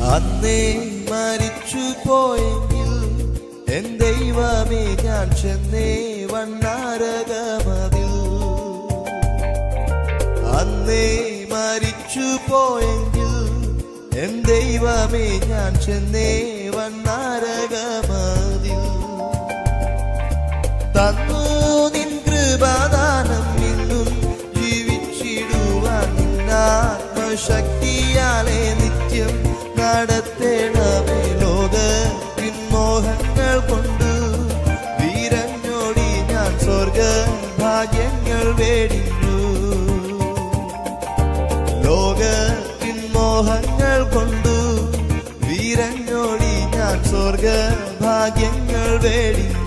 അന്നേ മരിച്ചു പോയെങ്കിൽ എൻ ദൈവമേ ഞാൻ ചെന്നേ വണ്ണാരകമതിൽ അന്നേ മരിച്ചു പോയെങ്കിൽ എൻ ദൈവമേ ഞാൻ ചെന്നേ വണ്ണാരകമതിൽ തന്നു നിൻ കൃപാദാനം ഇന്നും ജീവിച്ചിടുവാൻ നിന്നാത്മശക്തിയാലെ നിത്യം നടത്തേണമേ ലോക പിൻമോഹങ്ങൾ കൊണ്ട് വീരഞ്ഞോടി ഞാൻ സ്വർഗ ഭാഗ്യങ്ങൾ വേടിഞ്ഞു ലോക പിൻമോഹങ്ങൾ കൊണ്ടു വീരഞ്ഞോടി ഞാൻ സ്വർഗ ഭാഗ്യങ്ങൾ വേടിഞ്ഞു